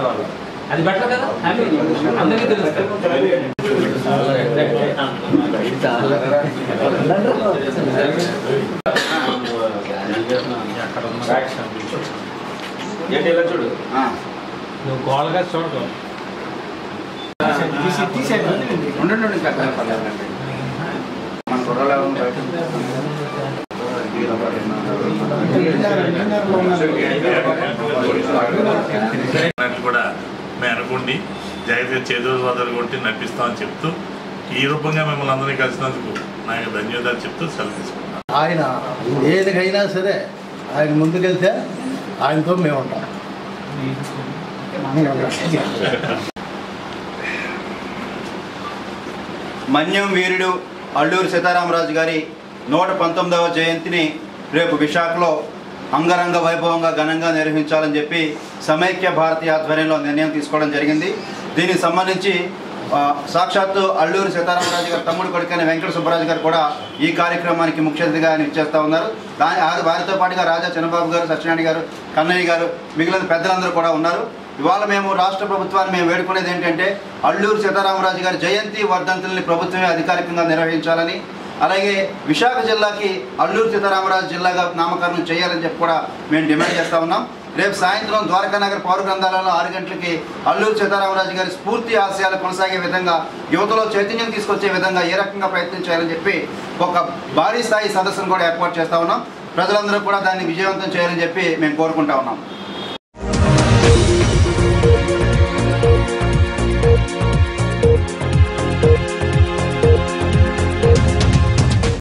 రాష్ట్రాలు అది బెటర్ కదా హ్యాపీ అందరికీ తెలుసు ఏంటి ఇలా చూడు నువ్వు గోల్గా చూడదు ఉండండి ఉండండి, ఇంకా పర్లేదండి. మన కుర్రలు ఎవరు బయట అన్నట్టు కూడా మేము అనుకోండి జాగ్రత్తగా చేతులు వదలు కొట్టి నడిపిస్తామని చెప్తూ ఈ రూపంగా మిమ్మల్ని అందరినీ కలిసినందుకు నా యొక్క ధన్యవాదాలు చెప్తూ సెలవు తీసుకుంటాను ఆయన ఏదికైనా సరే ఆయన ముందుకెళ్తే ఆయనతో మేము ఉంటాం మన్యం వీరుడు అల్లూరి సీతారామరాజు గారి నూట పంతొమ్మిదవ జయంతిని రేపు విశాఖలో అంగరంగ వైభవంగా ఘనంగా నిర్వహించాలని చెప్పి సమైక్య భారతీయ ఆధ్వర్యంలో నిర్ణయం తీసుకోవడం జరిగింది దీనికి సంబంధించి ఆ, సాక్షాత్తు అల్లూరి సీతారామరాజు గారి తమ్ముడు కొడుకైన వెంకట సుబ్బరాజు గారు కూడా ఈ కార్యక్రమానికి ముఖ్య అతిథిగా ఆయన ఇచ్చేస్తా ఉన్నారు దాని ఆ- వారితో పాటుగా రాజా చంద్రబాబు గారు సత్యనారాయణ గారు కన్నయ్య గారు మిగిలిన పెద్దలందరూ కూడా ఉన్నారు ఇవాళ మేము రాష్ట్ర ప్రభుత్వాన్ని మేము వేడుకునేది ఏంటంటే అల్లూరు సీతారామరాజు గారి జయంతి వర్ధంతుల్ని ప్రభుత్వమే అధికారికంగా నిర్వహించాలని అలాగే విశాఖ జిల్లాకి అల్లూరు సీతారామరాజు జిల్లాగా నామకరణం చేయాలని చెప్పి కూడా మేము డిమాండ్ చేస్తా ఉన్నాం రేపు సాయంత్రం ద్వారకా నగర్ పౌర గ్రంథాలయంలో ఆరు గంటలకి అల్లూరు సీతారామరాజు గారి స్ఫూర్తి ఆశయాలు కొనసాగే విధంగా యువతలో చైతన్యం తీసుకొచ్చే విధంగా ఏ రకంగా ప్రయత్నం చేయాలని చెప్పి ఒక భారీ స్థాయి సదస్సును కూడా ఏర్పాటు చేస్తా ఉన్నాం ప్రజలందరూ కూడా దాన్ని విజయవంతం చేయాలని చెప్పి మేము కోరుకుంటా ఉన్నాం